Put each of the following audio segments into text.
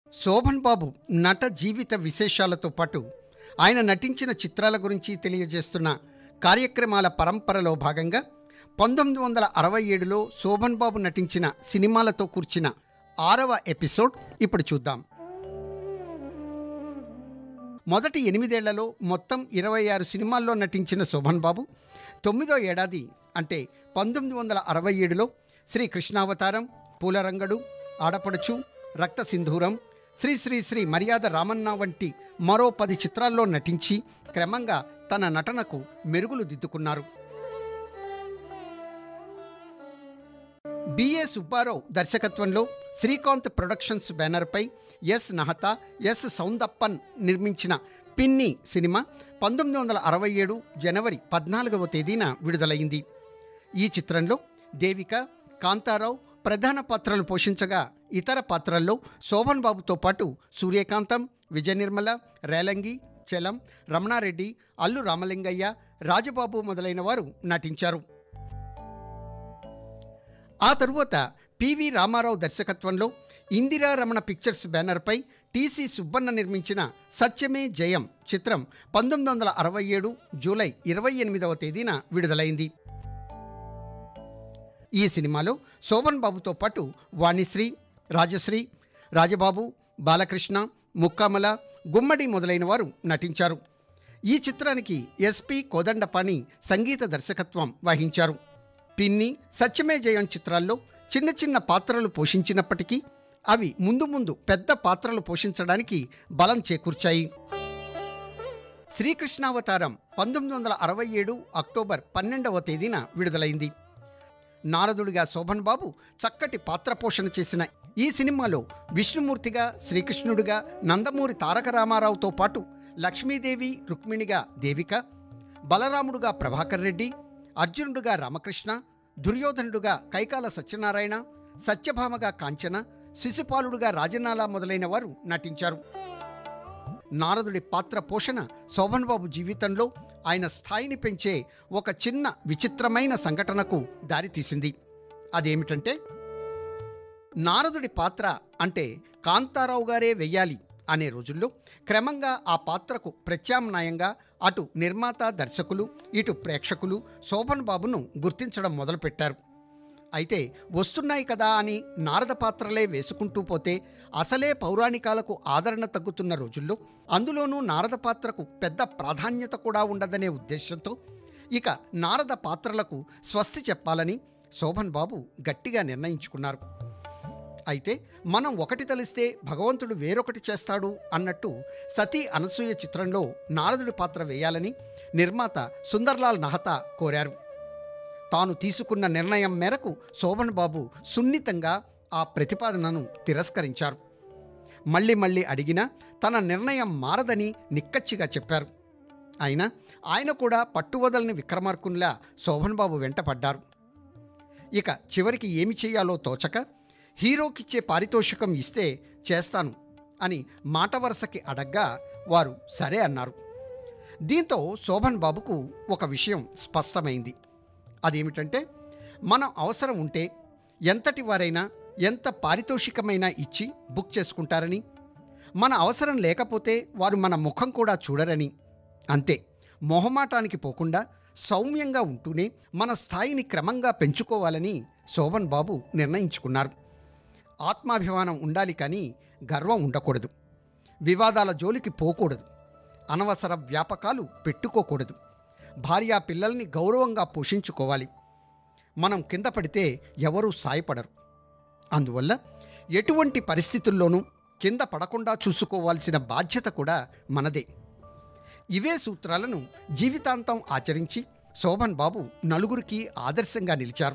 శోభన్ బాబు నట జీవిత విశేషాలతో పాటు ఆయన నటించిన చిత్రాల గురించి తెలియజేస్తున్న కార్యక్రమాల పరంపరలో భాగంగా పంతొమ్మిది వందల అరవై ఏడులో శోభన్ బాబు నటించిన సినిమాలతో కూర్చిన ఆరవ ఎపిసోడ్ ఇప్పుడు చూద్దాం మొదటి ఎనిమిదేళ్లలో మొత్తం ఇరవై ఆరు సినిమాల్లో నటించిన శోభన్ బాబు తొమ్మిదో ఏడాది అంటే పంతొమ్మిది వందల అరవై ఏడులో శ్రీ కృష్ణావతారం పూలరంగడు ఆడపడుచు రక్త సింధూరం శ్రీ శ్రీ శ్రీ మర్యాద రామన్న వంటి మరో పది చిత్రాల్లో నటించి క్రమంగా తన నటనకు మెరుగులు దిద్దుకున్నారు బిఏ సుబ్బారావు దర్శకత్వంలో శ్రీకాంత్ ప్రొడక్షన్స్ బ్యానర్పై ఎస్ నహతా ఎస్ సౌందప్పన్ నిర్మించిన పిన్ని సినిమా పంతొమ్మిది వందల అరవై ఏడు జనవరి పద్నాలుగవ తేదీన విడుదలైంది ఈ చిత్రంలో దేవిక కాంతారావు ప్రధాన పాత్రలు పోషించగా ఇతర పాత్రల్లో శోభన్ బాబుతో పాటు సూర్యకాంతం విజయ నిర్మల రేలంగి చలం రమణారెడ్డి అల్లు రామలింగయ్య రాజబాబు మొదలైన వారు నటించారు ఆ తరువాత పివి రామారావు దర్శకత్వంలో ఇందిరా రమణ పిక్చర్స్ బ్యానర్పై టిసి సుబ్బన్న నిర్మించిన సత్యమే జయం చిత్రం పంతొమ్మిది వందల అరవై ఏడు జూలై ఇరవై ఎనిమిదవ తేదీన విడుదలైంది ఈ సినిమాలో శోభన్ బాబుతో పాటు వాణిశ్రీ రాజశ్రీ రాజబాబు బాలకృష్ణ ముక్కామల గుమ్మడి మొదలైన వారు నటించారు ఈ చిత్రానికి ఎస్పి కోదండపాణి సంగీత దర్శకత్వం వహించారు పిన్ని సత్యమే జయం చిత్రాల్లో చిన్న చిన్న పాత్రలు పోషించినప్పటికీ అవి ముందు ముందు పెద్ద పాత్రలు పోషించడానికి బలం చేకూర్చాయి శ్రీకృష్ణావతారం పంతొమ్మిది వందల అరవై ఏడు అక్టోబర్ పన్నెండవ తేదీన విడుదలైంది నారదుడిగా శోభన్ బాబు చక్కటి పాత్ర పోషణ చేసిన ఈ సినిమాలో విష్ణుమూర్తిగా శ్రీకృష్ణుడిగా నందమూరి తారక రామారావుతో పాటు లక్ష్మీదేవి రుక్మిణిగా దేవిక బలరాముడుగా ప్రభాకర్ రెడ్డి అర్జునుడుగా రామకృష్ణ దుర్యోధనుడుగా కైకాల సత్యనారాయణ సత్యభామగా కాంచన శిశుపాలుడుగా రాజనాల మొదలైన వారు నటించారు నారదుడి పాత్ర పోషణ శోభన్ బాబు జీవితంలో ఆయన స్థాయిని పెంచే ఒక చిన్న విచిత్రమైన సంఘటనకు దారితీసింది అదేమిటంటే నారదుడి పాత్ర అంటే కాంతారావు గారే వెయ్యాలి అనే రోజుల్లో క్రమంగా ఆ పాత్రకు ప్రత్యామ్నాయంగా అటు నిర్మాత దర్శకులు ఇటు ప్రేక్షకులు శోభన్ బాబును గుర్తించడం మొదలుపెట్టారు అయితే వస్తున్నాయి కదా అని నారద పాత్రలే వేసుకుంటూ పోతే అసలే పౌరాణికాలకు ఆదరణ తగ్గుతున్న రోజుల్లో అందులోనూ నారద పాత్రకు పెద్ద ప్రాధాన్యత కూడా ఉండదనే ఉద్దేశంతో ఇక నారద పాత్రలకు స్వస్తి చెప్పాలని శోభన్ బాబు గట్టిగా నిర్ణయించుకున్నారు అయితే మనం ఒకటి తలిస్తే భగవంతుడు వేరొకటి చేస్తాడు అన్నట్టు సతీ అనసూయ చిత్రంలో నారదుడి పాత్ర వేయాలని నిర్మాత సుందర్లాల్ నహతా కోరారు తాను తీసుకున్న నిర్ణయం మేరకు శోభన్ బాబు సున్నితంగా ఆ ప్రతిపాదనను తిరస్కరించారు మళ్ళీ మళ్ళీ అడిగినా తన నిర్ణయం మారదని నిక్కచ్చిగా చెప్పారు అయినా ఆయన కూడా పట్టువదలని విక్రమార్కునిలా శోభన్ బాబు వెంట పడ్డారు ఇక చివరికి ఏమి చేయాలో తోచక హీరోకిచ్చే పారితోషికం ఇస్తే చేస్తాను అని మాట వరుసకి అడగ్గా వారు సరే అన్నారు దీంతో శోభన్ బాబుకు ఒక విషయం స్పష్టమైంది అదేమిటంటే మనం అవసరం ఉంటే ఎంతటి వారైనా ఎంత పారితోషికమైనా ఇచ్చి బుక్ చేసుకుంటారని మన అవసరం లేకపోతే వారు మన ముఖం కూడా చూడరని అంతే మొహమాటానికి పోకుండా సౌమ్యంగా ఉంటూనే మన స్థాయిని క్రమంగా పెంచుకోవాలని శోభన్ బాబు నిర్ణయించుకున్నారు ఆత్మాభిమానం ఉండాలి కానీ గర్వం ఉండకూడదు వివాదాల జోలికి పోకూడదు అనవసర వ్యాపకాలు పెట్టుకోకూడదు భార్యా పిల్లల్ని గౌరవంగా పోషించుకోవాలి మనం కింద పడితే ఎవరూ సాయపడరు అందువల్ల ఎటువంటి పరిస్థితుల్లోనూ కింద పడకుండా చూసుకోవాల్సిన బాధ్యత కూడా మనదే ఇవే సూత్రాలను జీవితాంతం ఆచరించి శోభన్ బాబు నలుగురికి ఆదర్శంగా నిలిచారు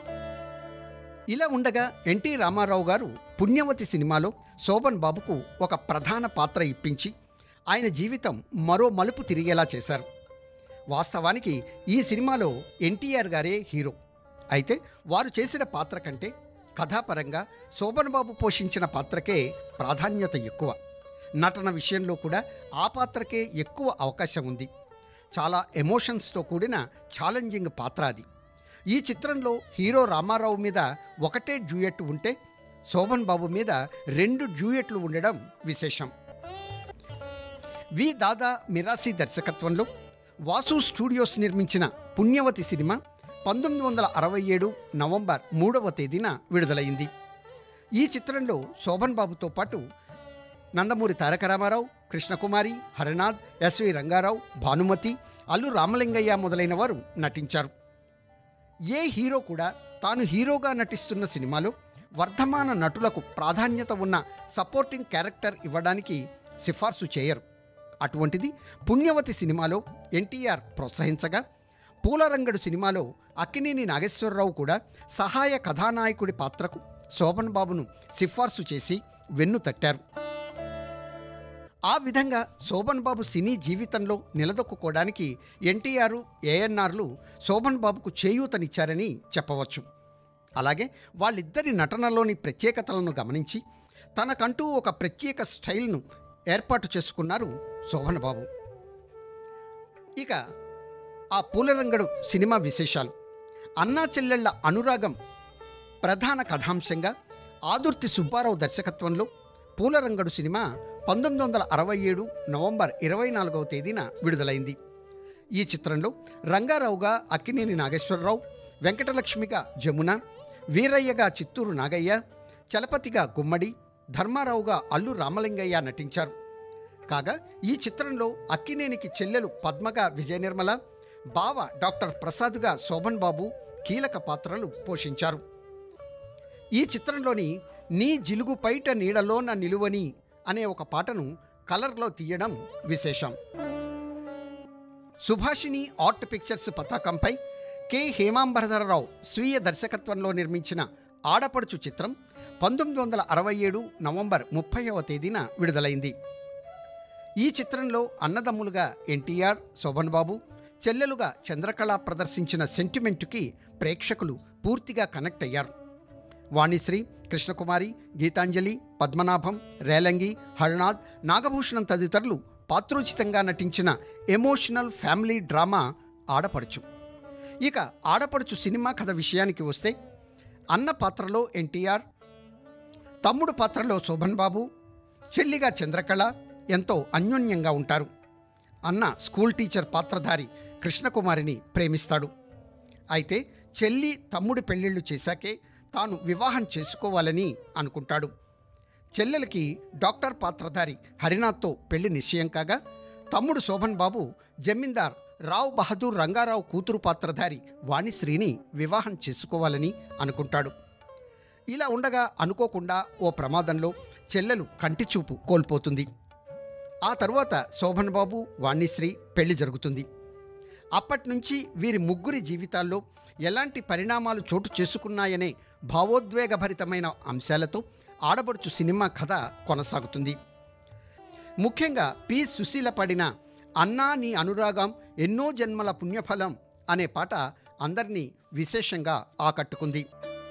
ఇలా ఉండగా ఎన్టీ రామారావు గారు పుణ్యవతి సినిమాలో శోభన్ బాబుకు ఒక ప్రధాన పాత్ర ఇప్పించి ఆయన జీవితం మరో మలుపు తిరిగేలా చేశారు వాస్తవానికి ఈ సినిమాలో ఎన్టీఆర్ గారే హీరో అయితే వారు చేసిన పాత్ర కంటే కథాపరంగా శోభన్ బాబు పోషించిన పాత్రకే ప్రాధాన్యత ఎక్కువ నటన విషయంలో కూడా ఆ పాత్రకే ఎక్కువ అవకాశం ఉంది చాలా ఎమోషన్స్తో కూడిన ఛాలెంజింగ్ పాత్ర అది ఈ చిత్రంలో హీరో రామారావు మీద ఒకటే డ్యూయట్ ఉంటే శోభన్ బాబు మీద రెండు డ్యూయెట్లు ఉండడం విశేషం వి దాదా మిరాసి దర్శకత్వంలో వాసు స్టూడియోస్ నిర్మించిన పుణ్యవతి సినిమా పంతొమ్మిది వందల అరవై ఏడు నవంబర్ మూడవ తేదీన విడుదలైంది ఈ చిత్రంలో శోభన్ బాబుతో పాటు నందమూరి తారక రామారావు కృష్ణకుమారి హరనాథ్ ఎస్వి రంగారావు భానుమతి అల్లు రామలింగయ్య మొదలైన వారు నటించారు ఏ హీరో కూడా తాను హీరోగా నటిస్తున్న సినిమాలో వర్ధమాన నటులకు ప్రాధాన్యత ఉన్న సపోర్టింగ్ క్యారెక్టర్ ఇవ్వడానికి సిఫార్సు చేయరు అటువంటిది పుణ్యవతి సినిమాలో ఎన్టీఆర్ ప్రోత్సహించగా పూలరంగడు సినిమాలో అక్కినేని నాగేశ్వరరావు కూడా సహాయ కథానాయకుడి పాత్రకు శోభన్ బాబును సిఫార్సు చేసి వెన్ను తట్టారు ఆ విధంగా శోభన్ బాబు సినీ జీవితంలో నిలదొక్కుకోవడానికి ఎన్టీఆర్ ఏఎన్ఆర్లు శోభన్ బాబుకు చేయూతనిచ్చారని చెప్పవచ్చు అలాగే వాళ్ళిద్దరి నటనలోని ప్రత్యేకతలను గమనించి తనకంటూ ఒక ప్రత్యేక స్టైల్ను ఏర్పాటు చేసుకున్నారు శోభన్ బాబు ఇక ఆ పూలరంగడు సినిమా విశేషాలు అన్నా చెల్లెళ్ల అనురాగం ప్రధాన కథాంశంగా ఆదుర్తి సుబ్బారావు దర్శకత్వంలో పూలరంగడు సినిమా పంతొమ్మిది వందల అరవై ఏడు నవంబర్ ఇరవై నాలుగవ తేదీన విడుదలైంది ఈ చిత్రంలో రంగారావుగా అక్కినేని నాగేశ్వరరావు వెంకటలక్ష్మిగా జమున వీరయ్యగా చిత్తూరు నాగయ్య చలపతిగా గుమ్మడి ధర్మారావుగా అల్లు రామలింగయ్య నటించారు కాగా ఈ చిత్రంలో అక్కినేనికి చెల్లెలు పద్మగా విజయ నిర్మల బావ డాక్టర్ ప్రసాద్గా శోభన్ బాబు కీలక పాత్రలు పోషించారు ఈ చిత్రంలోని నీ జిలుగు పైట నీడలోన నిలువని అనే ఒక పాటను కలర్లో తీయడం విశేషం సుభాషిణి ఆర్ట్ పిక్చర్స్ పతాకంపై కె హేమాంబరధరరావు స్వీయ దర్శకత్వంలో నిర్మించిన ఆడపడుచు చిత్రం పంతొమ్మిది వందల అరవై ఏడు నవంబర్ ముప్పైవ తేదీన విడుదలైంది ఈ చిత్రంలో అన్నదమ్ములుగా ఎన్టీఆర్ శోభన్ బాబు చెల్లెలుగా చంద్రకళ ప్రదర్శించిన సెంటిమెంటుకి ప్రేక్షకులు పూర్తిగా కనెక్ట్ అయ్యారు వాణిశ్రీ కృష్ణకుమారి గీతాంజలి పద్మనాభం రేలంగి హర్నాథ్ నాగభూషణం తదితరులు పాత్రోచితంగా నటించిన ఎమోషనల్ ఫ్యామిలీ డ్రామా ఆడపడుచు ఇక ఆడపడుచు సినిమా కథ విషయానికి వస్తే అన్న పాత్రలో ఎన్టీఆర్ తమ్ముడు పాత్రలో శోభన్ బాబు చెల్లిగా చంద్రకళ ఎంతో అన్యోన్యంగా ఉంటారు అన్న స్కూల్ టీచర్ పాత్రధారి కృష్ణకుమారిని ప్రేమిస్తాడు అయితే చెల్లి తమ్ముడి పెళ్ళిళ్ళు చేశాకే తాను వివాహం చేసుకోవాలని అనుకుంటాడు చెల్లెలకి డాక్టర్ పాత్రధారి హరినాథ్తో పెళ్లి నిశ్చయం కాగా తమ్ముడు శోభన్ బాబు జమీందార్ రావ్ బహదూర్ రంగారావు కూతురు పాత్రధారి వాణిశ్రీని వివాహం చేసుకోవాలని అనుకుంటాడు ఇలా ఉండగా అనుకోకుండా ఓ ప్రమాదంలో చెల్లెలు కంటి చూపు కోల్పోతుంది ఆ తరువాత శోభన్ బాబు వాణిశ్రీ పెళ్లి జరుగుతుంది అప్పటి నుంచి వీరి ముగ్గురి జీవితాల్లో ఎలాంటి పరిణామాలు చోటు చేసుకున్నాయనే భావోద్వేగభరితమైన అంశాలతో ఆడబడుచు సినిమా కథ కొనసాగుతుంది ముఖ్యంగా పి సుశీల పడిన అన్నా నీ అనురాగం ఎన్నో జన్మల పుణ్యఫలం అనే పాట అందరినీ విశేషంగా ఆకట్టుకుంది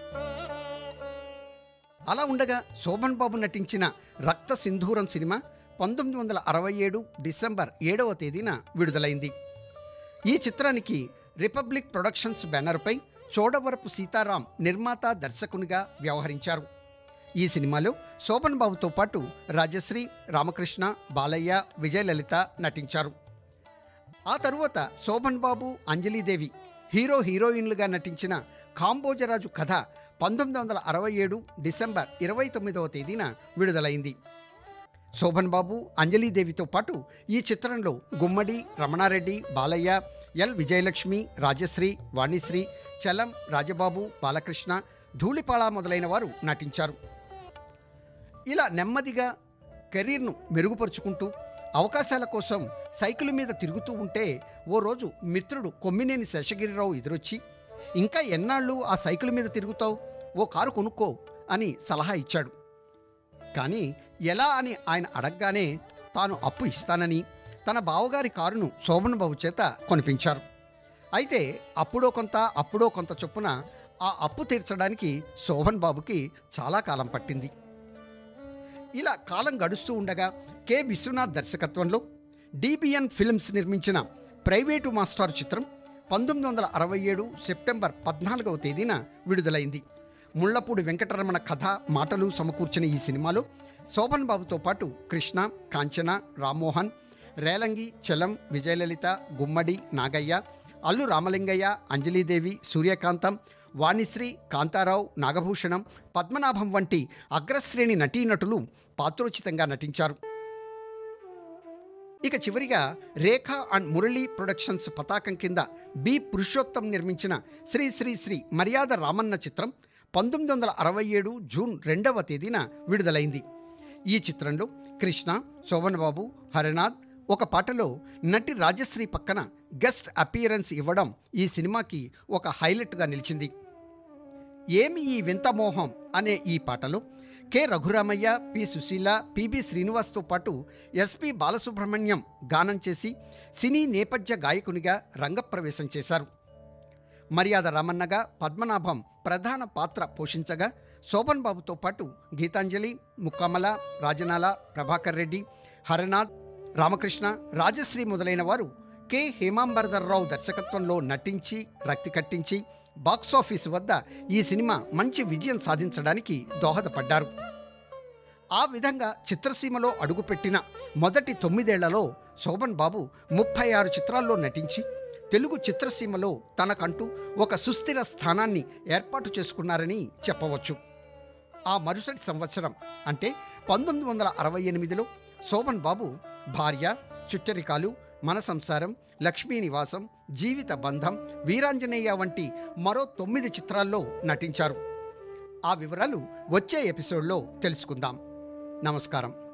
అలా ఉండగా శోభన్ బాబు నటించిన రక్త సింధూరం సినిమా పంతొమ్మిది వందల అరవై ఏడు డిసెంబర్ ఏడవ తేదీన విడుదలైంది ఈ చిత్రానికి రిపబ్లిక్ ప్రొడక్షన్స్ బ్యానర్పై చోడవరపు సీతారాం నిర్మాత దర్శకునిగా వ్యవహరించారు ఈ సినిమాలో శోభన్ బాబుతో పాటు రాజశ్రీ రామకృష్ణ బాలయ్య విజయలలిత నటించారు ఆ తరువాత శోభన్ బాబు అంజలీదేవి హీరో హీరోయిన్లుగా నటించిన కాంబోజరాజు కథ పంతొమ్మిది వందల అరవై ఏడు డిసెంబర్ ఇరవై తొమ్మిదవ తేదీన విడుదలైంది శోభన్ బాబు అంజలీదేవితో పాటు ఈ చిత్రంలో గుమ్మడి రమణారెడ్డి బాలయ్య ఎల్ విజయలక్ష్మి రాజశ్రీ వాణిశ్రీ చలం రాజబాబు బాలకృష్ణ ధూళిపాళ మొదలైన వారు నటించారు ఇలా నెమ్మదిగా కెరీర్ను మెరుగుపరుచుకుంటూ అవకాశాల కోసం సైకిల్ మీద తిరుగుతూ ఉంటే ఓ రోజు మిత్రుడు కొమ్మినేని శేషగిరిరావు ఎదురొచ్చి ఇంకా ఎన్నాళ్ళు ఆ సైకిల్ మీద తిరుగుతావు ఓ కారు కొనుక్కో అని సలహా ఇచ్చాడు కానీ ఎలా అని ఆయన అడగగానే తాను అప్పు ఇస్తానని తన బావగారి కారును శోభన్ బాబు చేత కొనిపించారు అయితే అప్పుడో కొంత అప్పుడో కొంత చొప్పున ఆ అప్పు తీర్చడానికి శోభన్ బాబుకి చాలా కాలం పట్టింది ఇలా కాలం గడుస్తూ ఉండగా కె విశ్వనాథ్ దర్శకత్వంలో డిబిఎన్ ఫిల్మ్స్ నిర్మించిన ప్రైవేటు మాస్టారు చిత్రం పంతొమ్మిది వందల అరవై ఏడు సెప్టెంబర్ పద్నాలుగవ తేదీన విడుదలైంది ముళ్లపూడి వెంకటరమణ కథ మాటలు సమకూర్చిన ఈ సినిమాలో శోభన్ బాబుతో పాటు కృష్ణ కాంచన రామ్మోహన్ రేలంగి చలం విజయలలిత గుమ్మడి నాగయ్య అల్లు రామలింగయ్య అంజలీదేవి సూర్యకాంతం వాణిశ్రీ కాంతారావు నాగభూషణం పద్మనాభం వంటి అగ్రశ్రేణి నటీనటులు పాత్రోచితంగా నటించారు ఇక చివరిగా రేఖా అండ్ మురళీ ప్రొడక్షన్స్ పతాకం కింద బి పురుషోత్తం నిర్మించిన శ్రీ శ్రీ శ్రీ మర్యాద రామన్న చిత్రం పంతొమ్మిది వందల అరవై ఏడు జూన్ రెండవ తేదీన విడుదలైంది ఈ చిత్రంలో కృష్ణ శోభన్ బాబు హరినాథ్ ఒక పాటలో నటి రాజశ్రీ పక్కన గెస్ట్ అపియరెన్స్ ఇవ్వడం ఈ సినిమాకి ఒక హైలైట్గా నిలిచింది ఏమి ఈ వింత మోహం అనే ఈ పాటలో K Raghuramayya P Susheela P B శ్రీనివాస్తో పాటు ఎస్పి బాలసుబ్రహ్మణ్యం గానం చేసి సినీ నేపథ్య గాయకునిగా రంగప్రవేశం చేశారు మర్యాద రామన్నగా పద్మనాభం ప్రధాన పాత్ర పోషించగా శోభన్ బాబుతో పాటు గీతాంజలి ముక్కమల రాజనాల ప్రభాకర్ రెడ్డి హరనాథ్ రామకృష్ణ రాజశ్రీ మొదలైన వారు కె హేమాంబరధర్రావు దర్శకత్వంలో నటించి రక్తి కట్టించి బాక్సాఫీస్ వద్ద ఈ సినిమా మంచి విజయం సాధించడానికి దోహదపడ్డారు ఆ విధంగా చిత్రసీమలో అడుగుపెట్టిన మొదటి తొమ్మిదేళ్లలో శోభన్ బాబు ముప్పై ఆరు చిత్రాల్లో నటించి తెలుగు చిత్రసీమలో తనకంటూ ఒక సుస్థిర స్థానాన్ని ఏర్పాటు చేసుకున్నారని చెప్పవచ్చు ఆ మరుసటి సంవత్సరం అంటే పంతొమ్మిది వందల అరవై ఎనిమిదిలో శోభన్ బాబు భార్య చుట్టరికాలు మన సంసారం లక్ష్మీ నివాసం జీవిత బంధం వీరాంజనేయ వంటి మరో తొమ్మిది చిత్రాల్లో నటించారు ఆ వివరాలు వచ్చే ఎపిసోడ్లో తెలుసుకుందాం నమస్కారం